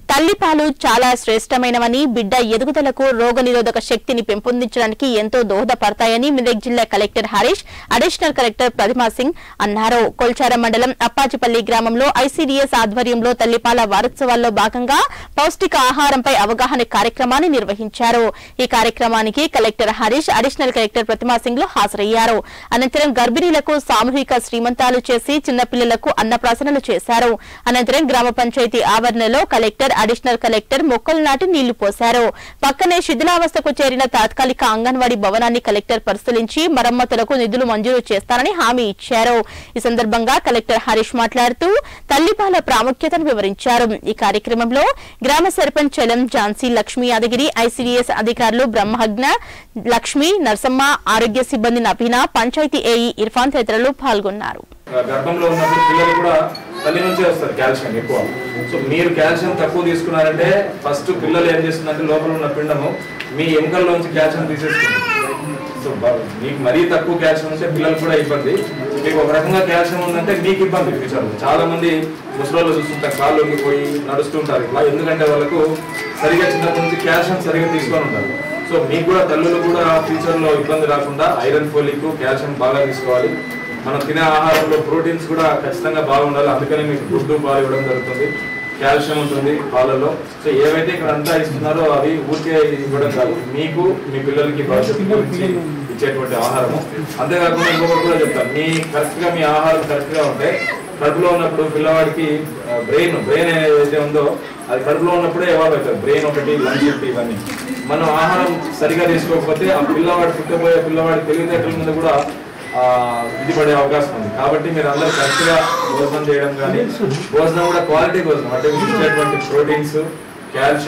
తల్లిపాలు చాలా శ్రేష్టమైనవని బిడ్డ ఎదుగుదలకు రోగనిరోధక శక్తిని పెంపొందించడానికి ఎంతో దోహదపడతాయని మెదక్ జిల్లా collector Harish additional collector Pratima Singh అన్నారు కొల్చారం మండలం అప్పాచిపల్లి గ్రామంలో ఐసీడీఎస్ ఆధ్వర్యంలో తల్లిపాల వారోత్సవాల్లో భాగంగా పౌష్టిక ఆహారంపై అవగాహన కార్యక్రమాన్ని నిర్వహించారు ఈ కార్యక్రమానికి collector Harish additional collector Pratima Singh లు హాజరయ్యారు అనంతరం గర్భిణీలకు సామూహిక శ్రీమంతాలు చేసి చిన్నపిల్లలకు అన్నప్రాసనలు చేశారు అనంతరం గ్రామ పంచాయతీ ఆవరణలో కలెక్టర్ అడిషనల్ కలెక్టర్ మొక్కలు నాటి నీళ్లు పోశారు పక్కనే శిథిలావస్థకు చేరిన తాత్కాలిక అంగన్వాడీ భవనాన్ని కలెక్టర్ పరిశీలించి మరమ్మతులకు నిధులు మంజూరు చేస్తారని హామీ ఇచ్చారు ఈ సందర్భంగా కలెక్టర్ హరీష్ మాట్లాడుతూ తల్లిపాల ప్రాముఖ్యతను వివరించారు ఈ కార్యక్రమంలో గ్రామ సర్పంచ్ చలం ఝాన్సీ లక్ష్మీ యాదగిరి ఐసీడీఎస్ అధికారులు బ్రహ్మజ్ఞ లక్ష్మి నర్సమ్మ ఆరోగ్య సిబ్బంది నవీన పంచాయతీ ఏఈ ఇర్ఫాన్ తదితరులు పాల్గొన్నారు గర్భంలో ఉన్నప్పుడు పిల్లలు కూడా తల్లి నుంచే వస్తారు కాల్షియం ఎక్కువ సో మీరు కాల్షియం తక్కువ తీసుకున్నారంటే ఫస్ట్ పిల్లలు ఏం చేస్తుందంటే లోపల ఉన్న పిండము మీ ఎముకల్లోంచి కాల్షియం తీసేస్తుంది సో బ- మీకు మరీ తక్కువ కాల్షియం ఉంటే పిల్లలు కూడా ఇబ్బంది మీకు ఒక రకంగా కాల్షియం ఉందంటే మీకు ఇబ్బంది ఫ్యూచర్ చాలా మంది ముసలోళ్ళు చూస్తుంటారు కాళ్ళు ఉండిపోయి నడుస్తుంటారు ఇట్లా ఎందుకంటే వాళ్ళకు సరిగా చిన్నప్పటి నుంచి కాల్షియం సరిగా తీసుకొని ఉంటారు సో మీకు కూడా తల్లులు కూడా ఫ్యూచర్ లో ఇబ్బంది రాకుండా ఐరన్ ఫోలిక్ కాల్షియం బాగా తీసుకోవాలి మనం తినే ఆహారంలో ప్రోటీన్స్ కూడా ఖచ్చితంగా బాగుండాలి అందుకని మీకు గుడ్డు పాలు ఇవ్వడం జరుగుతుంది కాల్షియం ఉంటుంది పాలలో సో ఏవైతే ఇక్కడ అంతా ఇస్తున్నారో అవి ఊరికే ఇవ్వడం కాదు మీకు మీ పిల్లలకి భవిష్యత్తు గురించి ఇచ్చేటువంటి ఆహారము అంతేకాకుండా ఇంకొకటి కూడా చెప్తాను మీ కరెక్ట్ గా మీ ఆహారం కరెక్ట్ గా ఉంటే కడుపులో ఉన్నప్పుడు పిల్లవాడికి బ్రెయిన్ బ్రెయిన్ ఏదైతే ఉందో అది కడుపులో ఉన్నప్పుడే ఎవాల్వ్ అవుతుంది బ్రెయిన్ ఒకటి లంగ్స్ ఒకటి ఇవన్నీ మనం ఆహారం సరిగా తీసుకోకపోతే ఆ పిల్లవాడు పుట్టబోయే పిల్లవాడి తెలివితేటల మీద కూడా ఆ, ఇది పడే అవకాశం ఉంది కాబట్టి మీరు అందరూ కరెక్ట్ గా భోజనం చేయడం కానీ భోజనం కూడా క్వాలిటీ భోజనం అంటే మీకు ఇచ్చేటువంటి ప్రోటీన్స్ కాల్షియం